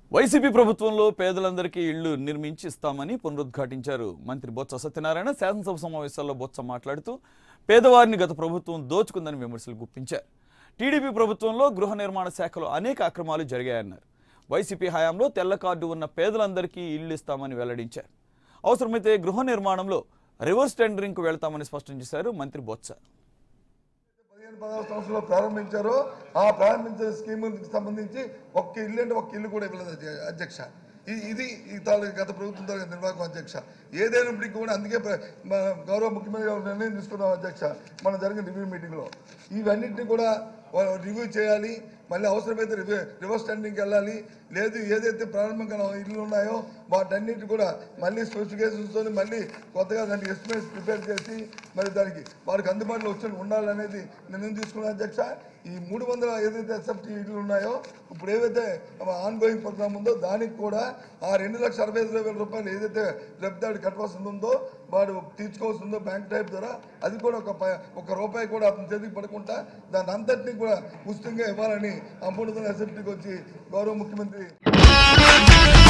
YCP ప్రభుత్వంలో పేదలందరికీ ఇళ్లు నిర్మించి ఇస్తామని పునరుద్ఘాటించారు మంత్రి బొత్స సత్యనారాయణ శాసనసభ సమావేశాల్లో బొత్స మాట్లాడుతూ పేదవారిని గత ప్రభుత్వం దోచుకుందని విమర్శలు గుప్పించారు టీడీపీ ప్రభుత్వంలో గృహ నిర్మాణ శాఖలో అనేక అక్రమాలు జరిగాయన్నారు వైసీపీ హయాంలో తెల్ల కార్డు ఉన్న పేదలందరికీ ఇళ్లు ఇస్తామని వెల్లడించారు అవసరమైతే గృహ నిర్మాణంలో రివర్స్ టెండరింగ్కు వెళ్తామని స్పష్టం చేశారు మంత్రి బొత్స పదిహేను పదహారు సంవత్సరంలో ప్రారంభించారో ఆ ప్రారంభించిన స్కీముకి సంబంధించి ఒక్క ఇల్లు అంటే ఒక్క ఇల్లు కూడా ఇవ్వలేదు అధ్య- అధ్యక్ష ఇది ఇది ఈ తాలూ గత ప్రభుత్వం తాలూకా నిర్వాహకం అధ్యక్ష ఏదైనప్పటికీ కూడా అందుకే ప్ర- మన గౌరవ ముఖ్యమంత్రి గారు నిర్ణయం తీసుకున్నాం అధ్యక్ష మన జరిగిన రివ్యూ మీటింగ్లో ఇవన్నింటినీ కూడా రివ్యూ చేయాలి మళ్ళీ అవసరమైతే రివ్యూ రివర్స్ టెండరింగ్కి వెళ్ళాలి లేదు ఏదైతే ప్రారంభంగా ఇల్లు ఉన్నాయో వాటన్నిటి కూడా మళ్ళీ స్పెసిఫికేషన్స్తో మళ్ళీ కొత్తగా దానికి ఎస్టిమేట్స్ ప్రిపేర్ చేసి మరి దానికి వారికి అందుబాటులో వచ్చి ఉండాలనేది నిర్ణయం తీసుకున్న అధ్యక్ష ఈ మూడు వందల ఏదైతే ఎస్ఎఫ్టీ ఇల్లు ఉన్నాయో ఇప్పుడు ఏదైతే ఆన్ గోయింగ్ ప్రోగ్రామ్ ఉందో దానికి కూడా ఆ రెండు లక్షల అరవై ఐదు వేల రూపాయలు ఏదైతే లబ్ధాడు కట్టవలసి ఉందో వాడు తీర్చుకోవాల్సి ఉందో బ్యాంక్ టైప్ ద్వారా అది కూడా ఒక ప- ఒక రూపాయి కూడా అతని చేతికి పడకుండా దాని అంతటినీ కూడా ఉచితంగా ఇవ్వాలని అమౌంట్ ఎస్ఎఫ్టీకి వచ్చి గౌరవ ముఖ్యమంత్రి